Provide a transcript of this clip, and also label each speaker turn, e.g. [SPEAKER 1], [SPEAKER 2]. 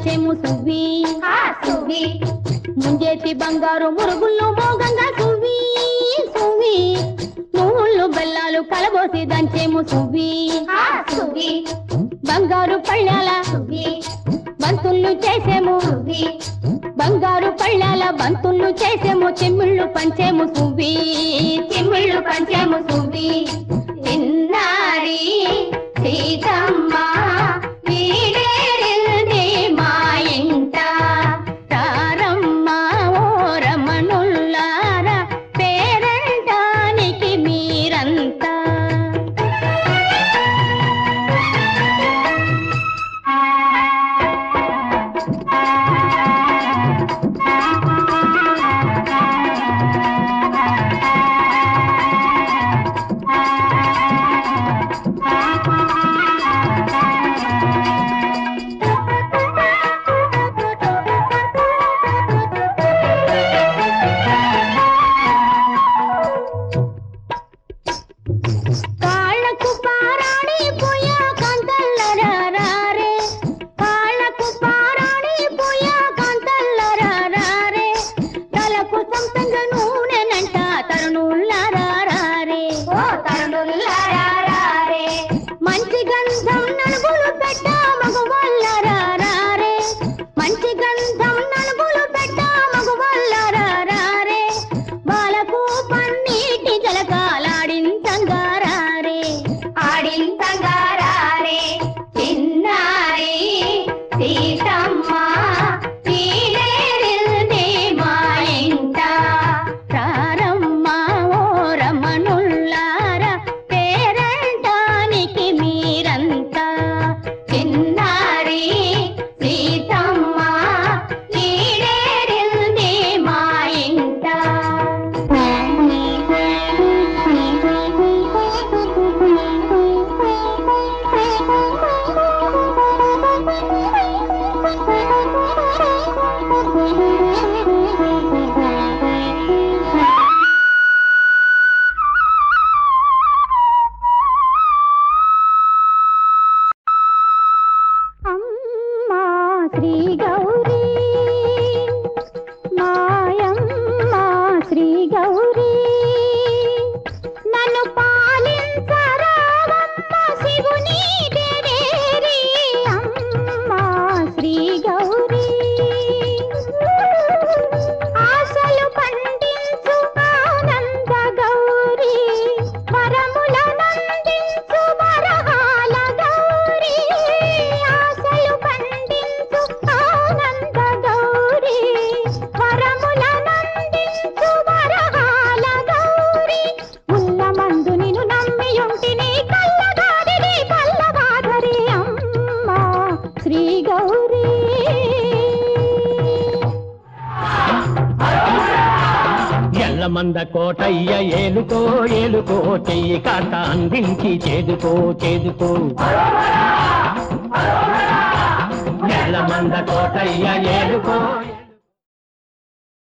[SPEAKER 1] దంచేము సువ్వి
[SPEAKER 2] ఆ సువి
[SPEAKER 1] ముంజేతి బంగారు మురుగుళ్ళు మోగంగా సువ్వి సువ్వి నువ్వుళ్ళు బెల్లాలు కలబోసి దంచేము సువ్వి
[SPEAKER 2] ఆ సువి
[SPEAKER 1] బంగారు పళ్ళాల
[SPEAKER 2] సువి
[SPEAKER 1] బంతుళ్ళు చేసేము
[SPEAKER 2] సువి
[SPEAKER 1] బంగారు పళ్ళాల బంతుళ్ళు చేసేము చెమ్మిళ్ళు పంచేము సువ్వి
[SPEAKER 2] చిమ్మిళ్ళు పంచేము సువి చిన్నారి సీతమ్మ వీడేరింది మా ఇంట
[SPEAKER 1] తారమ్మ ఓ రమణుల్లారా పేరంటానికి మీరంతా కాళ్ళకు పారాణి పోయా కంతల్లరారే కాళ్ళకు పారాణి పోయా కంతల్లరారే తలకు సంతంగ నూనెనంట తరుణుల్లారారే
[SPEAKER 2] ఓ తరుణుల్లారారే
[SPEAKER 1] మంచి గంధం నలుగులు పెట్ట మగవాళ్ళరారే మంచి గంధం నలుగులు పెట్ట మగవాళ్ళరారే బాలకు పన్నీటి జలకాలాడించంగారారే
[SPEAKER 2] ఆడింతగారారే చిన్నారి సీతమ్మ వీడేరింది మా ఇంట
[SPEAKER 1] రారమ్మ ఓ రమణుల్లారా పేరంటానికి మీరంతా
[SPEAKER 2] చిన్నారి సీతమ్మ వీడేరింది మా ఇంట
[SPEAKER 1] అమ్మా శ్రీ గౌరీ మాయమ్మ శ్రీ గౌరీ నన్ను పాలించరావమ్మ శివుని దేవేరి అమ్మా శ్రీ గౌరీ ఆశలు పండించు ఆనంద గౌరీ వరముల నందించు వరహాల గౌరీ ఆశలు పండించు ఆనంద గౌరీ వరముల నందించు వరహాల గౌరీ ఉన్న మందు నిన్ను నమ్మి ఉంటిని కల్లగాదిరి కల్లగాదరి అమ్మా శ్రీ గౌరీ
[SPEAKER 3] ఎల్లమంద కోటయ్య ఏలుకో ఏలుకో చెయ్యి కాక అందించి చేదుకో చేదుకో ఎల్లమంద కోటయ్య ఏలుకో